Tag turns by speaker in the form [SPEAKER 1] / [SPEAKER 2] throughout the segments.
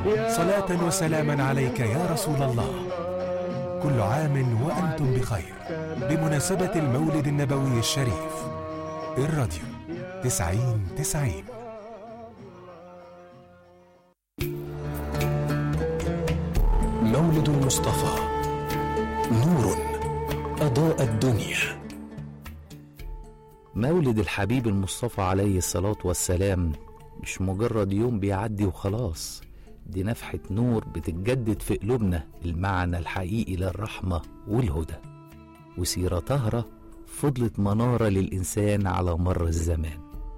[SPEAKER 1] صلاة وسلاما عليك يا رسول الله كل عام وأنتم بخير بمناسبة المولد النبوي الشريف الراديو تسعين تسعين مولد المصطفى نور أضاء الدنيا
[SPEAKER 2] مولد الحبيب المصطفى عليه الصلاة والسلام مش مجرد يوم بيعدي وخلاص دي نفحة نور بتتجدد في قلوبنا المعنى الحقيقي للرحمة والهدى وسيرة طاهرة فضلت منارة للإنسان على مر الزمان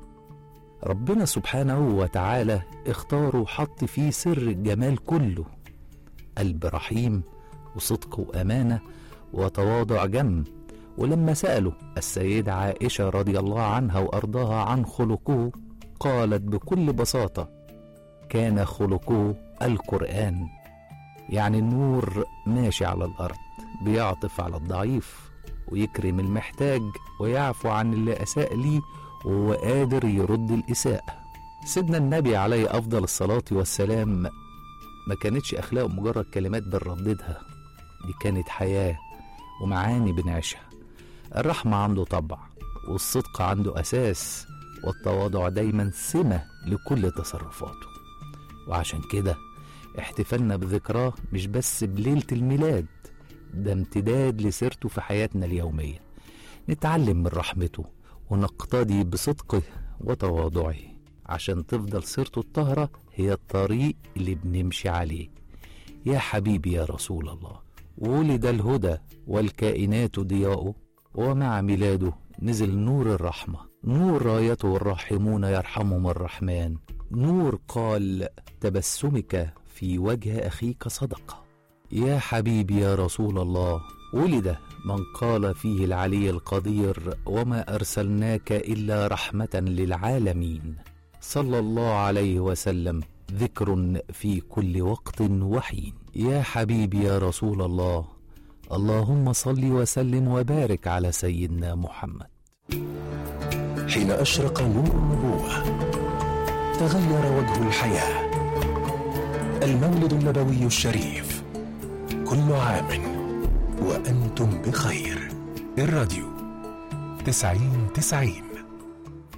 [SPEAKER 2] ربنا سبحانه وتعالى اختاره وحط فيه سر الجمال كله قلب رحيم وصدق وأمانة وتواضع جم ولما سألوا السيدة عائشة رضي الله عنها وأرضاها عن خلقه قالت بكل بساطة كان خلقه القرآن يعني النور ماشي على الأرض بيعطف على الضعيف ويكرم المحتاج ويعفو عن اللي أساء ليه وهو قادر يرد الإساءة سيدنا النبي عليه أفضل الصلاة والسلام ما كانتش أخلاقه مجرد كلمات بنرددها دي كانت حياة ومعاني بنعيشها الرحمة عنده طبع والصدق عنده أساس والتواضع دايما سمة لكل تصرفاته وعشان كده احتفالنا بذكراه مش بس بليلة الميلاد ده امتداد لسيرته في حياتنا اليومية نتعلم من رحمته ونقتدي بصدقه وتواضعه عشان تفضل سيرته الطاهرة هي الطريق اللي بنمشي عليه يا حبيبي يا رسول الله ولد الهدى والكائنات ضياؤه ومع ميلاده نزل نور الرحمة نور رايته الراحمون يرحمهم الرحمن نور قال تبسمك في وجه أخيك صدقة يا حبيبي يا رسول الله ولد من قال فيه العلي القدير وما أرسلناك إلا رحمة للعالمين صلى الله عليه وسلم ذكر في كل وقت وحين يا حبيبي يا رسول الله اللهم صل وسلم وبارك على سيدنا محمد
[SPEAKER 1] حين أشرق نور النبوة تغير وجه الحياة المولد النبوي الشريف كل عام وأنتم بخير الراديو تسعين تسعين